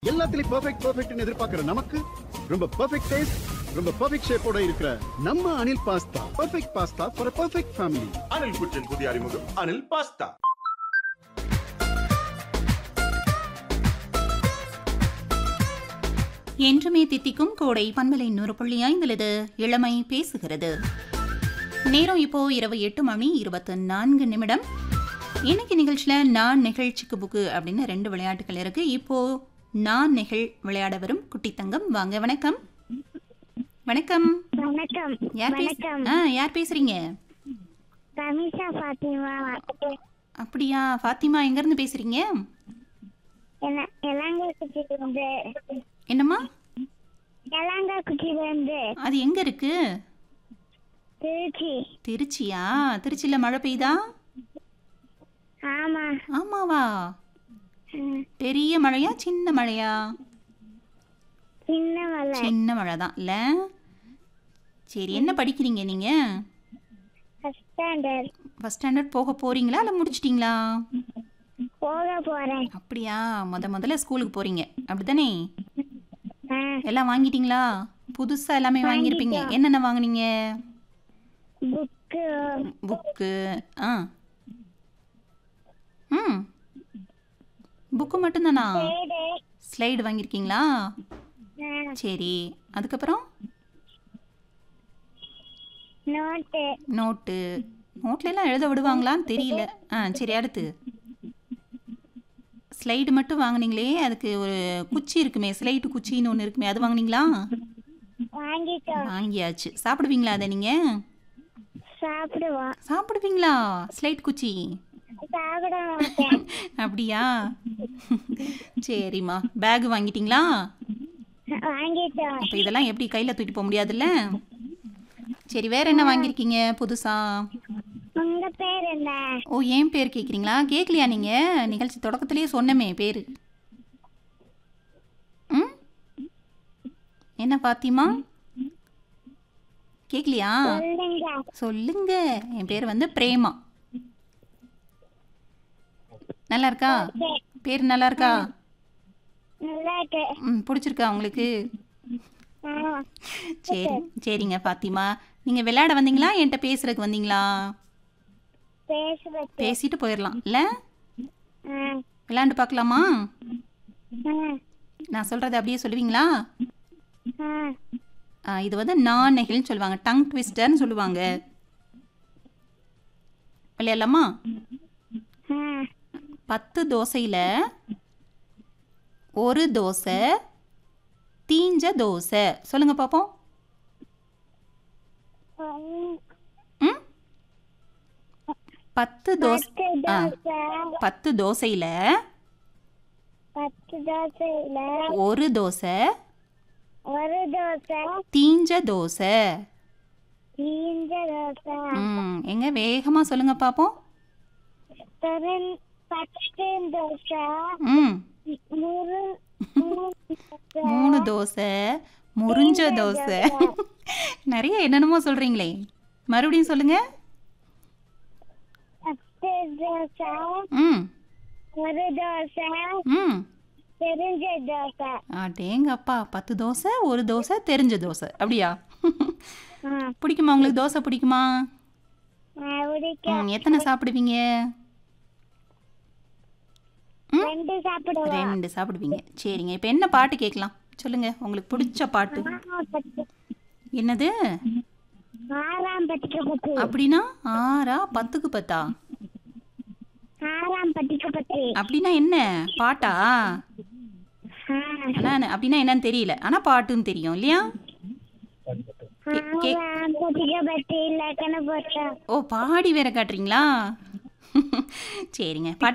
எல்லாத்துலயும் பெர்ஃபெக்ட் பெர்ஃபெக்ட்னு எதிர்பார்க்கிற நமக்கு ரொம்ப பெர்ஃபெக்ட் டேஸ்ட் ரொம்ப பெர்ஃபெக்ட் ஷேப்போட இருக்கிற நம்ம Anil pasta perfect pasta for perfect family Anil kitchen புதிய அறிமுகம் அனில் பாஸ்தா என்றுமே தித்திக்கும் கோடை பண்பலை நூறு புள்ளி ஐந்திலது இளமை பேசுகிறது நேரம் இப்போ இரவு எட்டு மணி இருபத்தி நான்கு நிமிடம் இன்னைக்கு நிகழ்ச்சியில் நான் நிகழ்ச்சிக்கு புக்கு அப்படின்னு ரெண்டு விளையாட்டுகள் இருக்கு இப்போ நான் நிகழ் விளையாட வரும் குட்டி தங்கம் வாங்க வணக்கம் வணக்கம் வணக்கம் யார் பேச வணக்கம் ஆ யார் பேசுறீங்க ரமேஷா பாத்திமா அப்படியா ஃபாத்திமா எங்கேருந்து பேசுறீங்க என்ன எலாங்கா குச்சியில இருந்து என்னம்மா எலாங்கா குச்சியில இருந்து அது எங்க இருக்கு திருச்சி திருச்சியா திருச்சியில் மழை பெய்யுதா ஆமா ஆமாவா ம், பெரிய மழையா சின்ன மழையா சின்ன மலை சின்ன மழை தான் இல்லை சரி என்ன படிக்கிறீங்க நீங்கள் ஃபர்ஸ்ட் ஸ்டாண்டர்ட் ஃபஸ்ட் ஸ்டாண்டர்ட் போக போகிறீங்களா இல்லை முடிச்சிட்டிங்களா போக போறேன் அப்படியா முத முதல்ல ஸ்கூலுக்கு போகிறீங்க அப்படி தானே ஆ, எல்லாம் வாங்கிட்டீங்களா புதுசாக எல்லாமே வாங்கியிருப்பீங்க என்னென்ன வாங்குனீங்க புக்கு புக்கு ஆ ம் புக்கு மட்டும்தானா பேடு ஸ்லைடு வாங்கியிருக்கீங்களா ஆ, சரி அதுக்கப்புறம் நோட்டு நோட்டு நோட்ல எல்லாம் எழுத விடுவாங்களான்னு தெரியல ஆ சரி அடுத்து ஸ்லைடு மட்டும் வாங்குனீங்களே அதுக்கு ஒரு குச்சி இருக்குமே ஸ்லைடு குச்சின்னு ஒன்று இருக்குமே அது வாங்குனீங்களா வாங்கிட்டோம் வாங்கியாச்சு சாப்பிடுவீங்களா அதை நீங்கள் சாப்பிடுவோம் சாப்பிடுவீங்களா ஸ்லைட் குச்சி சாப்பிட மாட்டேன் அப்படியா சரிம்மா பேக் வாங்கிட்டீங்களா வாங்கிட்டோம் அப்போ இதெல்லாம் எப்படி கையில் தூக்கிட்டு போக முடியாதுல்ல சரி வேற என்ன வாங்கியிருக்கீங்க புதுசா உங்க பேர் என்ன ஓ ஏன் பேர் கேட்குறீங்களா கேட்கலையா நீங்கள் நிகழ்ச்சி தொடக்கத்திலேயே சொன்னமே பேர் ம் என்ன பாத்திமா கேட்கலையா சொல்லுங்க சொல்லுங்க என் பேர் வந்து பிரேமா நல்லா இருக்கா பேர் நல்லா இருக்கா நல்லா இருக்கு ம் பிடிச்சிருக்கா உங்களுக்கு ஆமா சரி சரிங்க பாத்திமா நீங்கள் விளையாட வந்தீங்களா என்கிட்ட பேசுறதுக்கு வந்தீங்களா பேசுறது பேசிட்டு போயிடலாம் இல்லை ஆ, விளையாண்டு பார்க்கலாமா ஆ, நான் சொல்கிறத அப்படியே சொல்லுவீங்களா ஆ. ஆ, இது வந்து நான் நெகிழ்னு சொல்லுவாங்க டங் ட்விஸ்டர்னு சொல்லுவாங்க விளையாடலாமா ஆ, பத்து தோசையில் ஒரு தோசை தீஞ்ச தோசை சொல்லுங்க பார்ப்போம் ஒன்- ம் பத்து தோசை பத்து ஆ தோசை பத்து தோசையில் பத்து தோசையில ஒரு தோசை ஒரு தோசை தீஞ்ச தோசை தீஞ்ச தோசை ம் எங்க வேகமாக சொல்லுங்க பார்ப்போம் பெருந் பத்து தோசை ம் முரு மூணு தோசை மூணு தோசை முறிஞ்ச தோசை நிறைய என்னென்னமோ சொல்கிறீங்களே மறுபடியும் சொல்லுங்க பத்து தோசை ம் ஒரு தோசை ம் தெரிஞ்ச தோசை அடேங்கப்பா பத்து தோசை ஒரு தோசை தெரிஞ்ச தோசை அப்படியா ஆ, பிடிக்குமா உங்களுக்கு தோசை பிடிக்குமா நான் பிடிக்கும் ம் எத்தனை சாப்பிடுவீங்க ம்? ரெண்டு சாப்பிடுவோம் ரெண்டு சாப்பிடுவீங்க சரிங்க இப்போ என்ன பாட்டு கேட்கலாம் சொல்லுங்க உங்களுக்கு பிடிச்ச பாட்டு ஆறாம் பத்து என்னது ஆறாம் பத்துக்கு பத்து அப்படின்னா ஆறா பத்துக்கு பத்தா ஆறாம் பத்துக்கு பத்து அப்படின்னா என்ன பாட்டா ஆ, ஆனால் அப்படின்னா என்னன்னு தெரியல ஆனால் பாட்டுன்னு தெரியும் இல்லையா கே- ஆறாம் பத்துக்கு பத்து இலக்கணம் போட்டோம் ஓ பாடி வேற காட்டுறீங்களா சரிங்க பாட்டு